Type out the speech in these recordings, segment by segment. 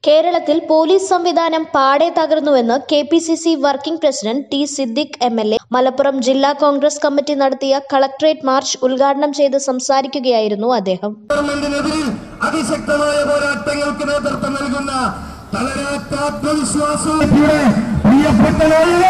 കേരളത്തിൽ പോലീസ് സംവിധാനം പാടെ തകർന്നുവെന്ന് K P C C working president T Siddique M L A Malappuram ജില്ലാ കോൺഗ്രസ് കമ്മിറ്റി നടത്തിയ കളക്ട്രേറ്റ് മാർച്ച് ഉദ്ഘാടനം ചെയ്ത് സംസാരിക്കുകയായിരുന്നു അദ്ദേഹം ഗവൺമെന്റിനെതിരിൽ അതിശക്തമായ പോരാട്ടങ്ങൾക്ക് നേതൃത്വം നൽകുന്ന തളരാത്ത ആത്മവിശ്വാസവും പ്രിയപ്പെട്ടവരെ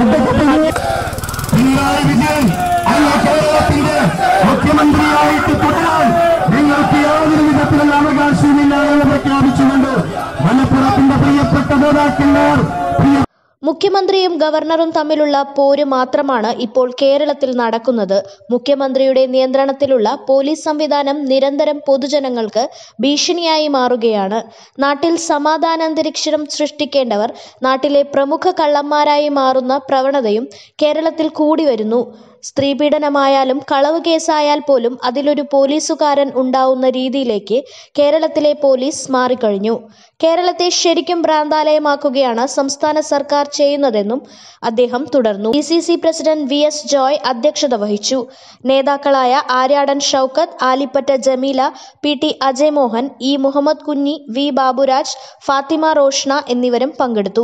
പിണറായി വിജയൻ അങ്ങ് കേരളത്തിന്റെ മുഖ്യമന്ത്രിയായിട്ട് തുടരാൻ നിങ്ങൾക്ക് യാതൊരു വിധത്തിലുള്ള അവകാശവുമില്ല എന്ന് പ്രഖ്യാപിച്ചുകൊണ്ട് മലപ്പുറത്തിന്റെ പ്രിയപ്പെട്ട നേതാക്കന്മാർ പ്രിയ മുഖ്യമന്ത്രിയും ഗവർണറും തമ്മിലുള്ള പോര് മാത്രമാണ് ഇപ്പോൾ കേരളത്തിൽ നടക്കുന്നത് മുഖ്യമന്ത്രിയുടെ നിയന്ത്രണത്തിലുള്ള പോലീസ് സംവിധാനം നിരന്തരം പൊതുജനങ്ങൾക്ക് ഭീഷണിയായി മാറുകയാണ് നാട്ടിൽ സമാധാനാന്തരീക്ഷം സൃഷ്ടിക്കേണ്ടവർ നാട്ടിലെ പ്രമുഖ കള്ളന്മാരായി മാറുന്ന പ്രവണതയും കേരളത്തിൽ കൂടി വരുന്നു സ്ത്രീപീഡനമായാലും കളവ് കേസായാൽ പോലും അതിലൊരു പോലീസുകാരൻ ഉണ്ടാവുന്ന രീതിയിലേക്ക് കേരളത്തിലെ പോലീസ് മാറിക്കഴിഞ്ഞു കേരളത്തെ ശരിക്കും ഭ്രാന്താലയമാക്കുകയാണ് സംസ്ഥാന സർക്കാർ ചെയ്യുന്നതെന്നും അദ്ദേഹം തുടർന്നു D C C president V S Joy അധ്യക്ഷത വഹിച്ചു നേതാക്കളായ Aryadan Shoukath Alippatta Jameela P T Ajay Mohan E Muhammad Kunhi V Baburaj Fathima Roshna എന്നിവരും പങ്കെടുത്തു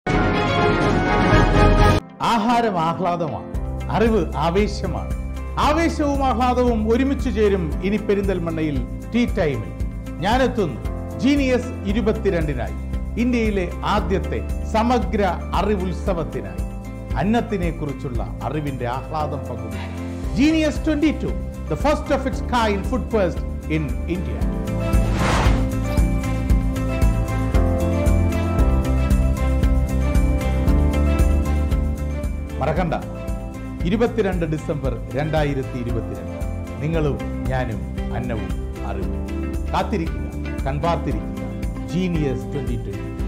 ആഹാരം ആഹ്ലാദമാണ് അറിവ് ആവേശമാണ് ആവേശവും ആഹ്ലാദവും ഒരുമിച്ച് ചേരും ഇനി പെരിന്തൽമണ്ണയിൽ ടീ ടൈമിൽ ഞാനെത്തുന്നു ജീനിയസ് ഇരുപത്തിരണ്ടിനായി ഇന്ത്യയിലെ ആദ്യത്തെ സമഗ്ര അറിവുത്സവത്തിനായി അന്നത്തിനെ കുറിച്ചുള്ള അറിവിന്റെ ആഹ്ലാദം പങ്കുവയ്ക്കും genius twenty two the first of its kind food first in India മറക്കണ്ട ഇരുപത്തിരണ്ട് ഡിസംബർ രണ്ടായിരത്തി ഇരുപത്തിരണ്ട് നിങ്ങളും ഞാനും അന്നവും അറിവും കാത്തിരിക്കുക കൺപാർത്തിരിക്കുക ജീനിയസ് ട്വന്റി ട്വന്റി